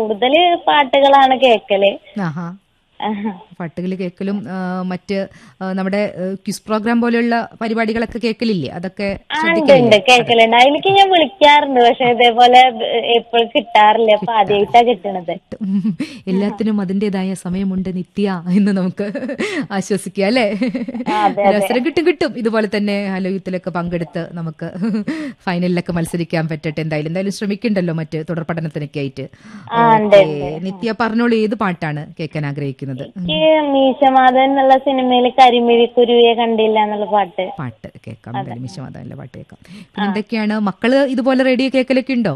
കൂടുതല് പാട്ടുകളാണ് കേക്കല് ആഹാ ആഹ്. പാട്ടുകൾ കേൾക്കലും ആ, മറ്റ് ആ, നമ്മുടെ ക്വിസ് പ്രോഗ്രാം പോലെയുള്ള പരിപാടികളൊക്കെ കേൾക്കലില്ലേ അതൊക്കെ ആ ഉണ്ട് ശ്രദ്ധിക്കലില്ലേ ഉണ്ട് കേക്കലുണ്ട് അതിലേക്ക് ഞാൻ വിളിക്കാറുണ്ട് പക്ഷെ ഇതേപോലെ എപ്പോഴും കിട്ടാറില്ല അപ്പൊ ആദ്യമായിട്ടാ കിട്ടണത് ഉം. എല്ലാത്തിനും അതിൻ്റെതായ സമയമുണ്ട് നിത്യ എന്ന് നമുക്ക് ആശ്വസിക്കുക അല്ലേ ഒരു അവസരം കിട്ടും കിട്ടും ഇതുപോലെ തന്നെ ഹലോ യൂത്തിലൊക്കെ പങ്കെടുത്ത് നമുക്ക് ഫൈനലിലൊക്കെ മത്സരിക്കാൻ പറ്റട്ടെ എന്തായാലും എന്തായാലും ശ്രമിക്കണ്ടല്ലോ മറ്റ് തുടർ പഠനത്തിനൊക്കെ ആയിട്ട് ഓക്കേ. നിത്യ പറഞ്ഞോളൂ ഏത് പാട്ടാണ് കേൾക്കാൻ ആഗ്രഹിക്കുന്നത് എനിക്ക് മീശമാധവൻ എന്നുള്ള സിനിമയിൽ കരിമിഴി കുരുവിയെ കണ്ടില്ല എന്നുള്ള പാട്ട് പാട്ട് കേൾക്കാം എന്തായാലും മിശമാതാവിന്റെ പാട്ട് കേൾക്കാം പിന്നെ എന്തൊക്കെയാണ് മക്കള് ഇതുപോലെ റേഡിയോ കേൾക്കലൊക്കെ ഉണ്ടോ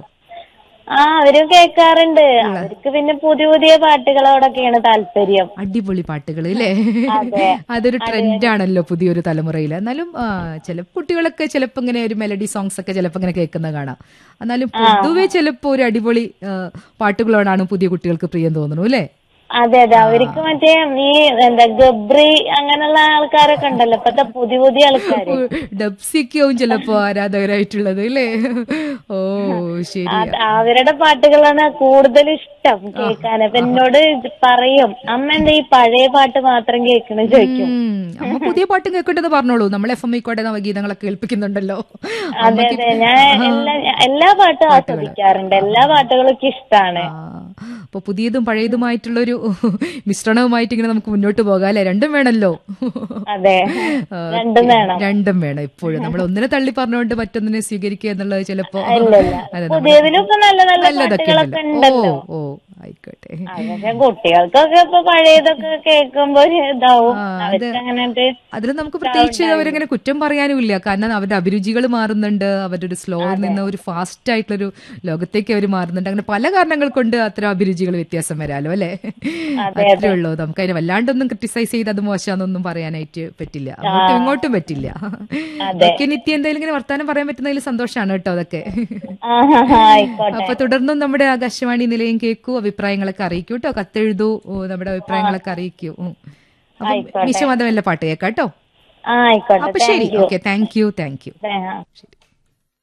ആ അവരും കേൾക്കാറുണ്ട് അവർക്ക് പിന്നെ പുതിയ പുതിയ പാട്ടുകളോടൊക്കെയാണ് താല്പര്യം അടിപൊളി പാട്ടുകൾ അല്ലേ അതൊരു ട്രെൻഡാണല്ലോ പുതിയൊരു തലമുറയിൽ എന്നാലും ആ, ചില കുട്ടികളൊക്കെ ചിലപ്പോ ഇങ്ങനെ ഒരു മെലഡി സോങ്സ് ഒക്കെ ചിലപ്പോ ഇങ്ങനെ കേൾക്കുന്ന കാണാം എന്നാലും പൊതുവെ ചിലപ്പോ ഒരു അടിപൊളി ആ, പാട്ടുകളോടാണ് പുതിയ കുട്ടികൾക്ക് പ്രിയം തോന്നുന്നു അല്ലേ അതെ അതെ അവർക്ക് മറ്റേ ഈ എന്താ ഗബ്രി അങ്ങനെയുള്ള ആൾക്കാരൊക്കെ ഉണ്ടല്ലോ ഇപ്പത്തെ പുതിയ പുതിയ ആൾക്കാര് ഡബ്സിക്കാവും ചിലപ്പോ ആരാധകരായിട്ടുള്ളത് അല്ലേ ഓ ശരി അത് അവരുടെ പാട്ടുകളാണ് കൂടുതൽ ഇഷ്ടം കേൾക്കാൻ അപ്പൊ എന്നോട് ഇത് പറയും അമ്മ എന്താ ഈ പഴയ പാട്ട് മാത്രം കേൾക്കണം ചോദിക്കും ഉം. അമ്മ പുതിയ പാട്ടും കേൾക്കേണ്ടത് പറഞ്ഞോളൂ നമ്മൾ എഫ് എം ഐക്കോടെ നവഗീതങ്ങളൊക്കെ കേൾപ്പിക്കുന്നുണ്ടല്ലോ അതെ അതെ ഞാൻ എല്ലാ എല്ലാ പാട്ടും ആസ്വദിക്കാറുണ്ട് എല്ലാ പാട്ടുകളും എനിക്ക് ഇഷ്ടമാണ് ആ, അപ്പൊ പുതിയതും പഴയതുമായിട്ടുള്ള ഒരു മിശ്രണവുമായിട്ട് ഇങ്ങനെ നമുക്ക് മുന്നോട്ട് പോകാം അല്ലെ രണ്ടും വേണമല്ലോ അതെ ആ, രണ്ടും വേണം രണ്ടും വേണം എപ്പോഴും നമ്മൾ ഒന്നിനെ തള്ളി പറഞ്ഞുകൊണ്ട് മറ്റൊന്നിനെ സ്വീകരിക്കുക എന്നുള്ളത് ചിലപ്പോ ഇല്ലില്ല അതെ നമ്മൾ പുതിയതിലും ഇപ്പൊ നല്ല നല്ല നല്ലതൊക്കെ പാട്ടുകളൊക്കെ ഉണ്ടല്ലോ ഉണ്ടല്ലോ ഓ ഓ ആയിക്കോട്ടെ ആ, പക്ഷെ കുട്ടികൾക്കൊക്കെ ഇപ്പൊ പഴയതൊക്കെ കേൾക്കുമ്പോ ഒരു ഇതാവും അവർക്ക് അങ്ങനെ അതിൽ നമുക്ക് പ്രത്യേകിച്ച് അവരങ്ങനെ കുറ്റം പറയാനുമില്ല കാരണം അവരുടെ അഭിരുചികൾ മാറുന്നുണ്ട് അവരുടെ ഒരു സ്ലോ നിന്ന് ഒരു ഫാസ്റ്റ് ആയിട്ടുള്ളൊരു ലോകത്തേക്ക് അവർ മാറുന്നുണ്ട് അങ്ങനെ പല കാരണങ്ങൾ കൊണ്ട് അത്തരം അഭിരുചികൾ വ്യത്യാസം വരാലോ അല്ലെ അത്രേ ഉള്ളൂ നമുക്ക് അതിനെ വല്ലാണ്ടൊന്നും ക്രിട്ടിസൈസ് ചെയ്ത് അത് മോശമാണെന്നൊന്നും പറയാനായിട്ട് പറ്റില്ല അങ്ങോട്ടും ഇങ്ങോട്ടും പറ്റില്ല ഒക്കെ നിത്യം എന്തായാലും ഇങ്ങനെ വർത്താനം പറയാൻ പറ്റുന്നതിൽ സന്തോഷമാണ് കേട്ടോ അതൊക്കെ ആ ആ, ആ, ആയിക്കോട്ടെ അപ്പൊ തുടർന്നും നമ്മുടെ ആകാശവാണി നിലയം കേൾക്കൂ അഭിപ്രായങ്ങളൊക്കെ അറിയിക്കൂ കേട്ടോ കത്തെഴുതൂ ഓ, നമ്മുടെ അഭിപ്രായങ്ങളൊക്കെ അറിയിക്കൂ ഉം. അപ്പൊ വിശ്വമതമല്ല പാട്ട് കേൾക്കാം കേട്ടോ ആ ആയിക്കോട്ടെ അപ്പൊ ശരി okay thank you thank you ആ. ശരി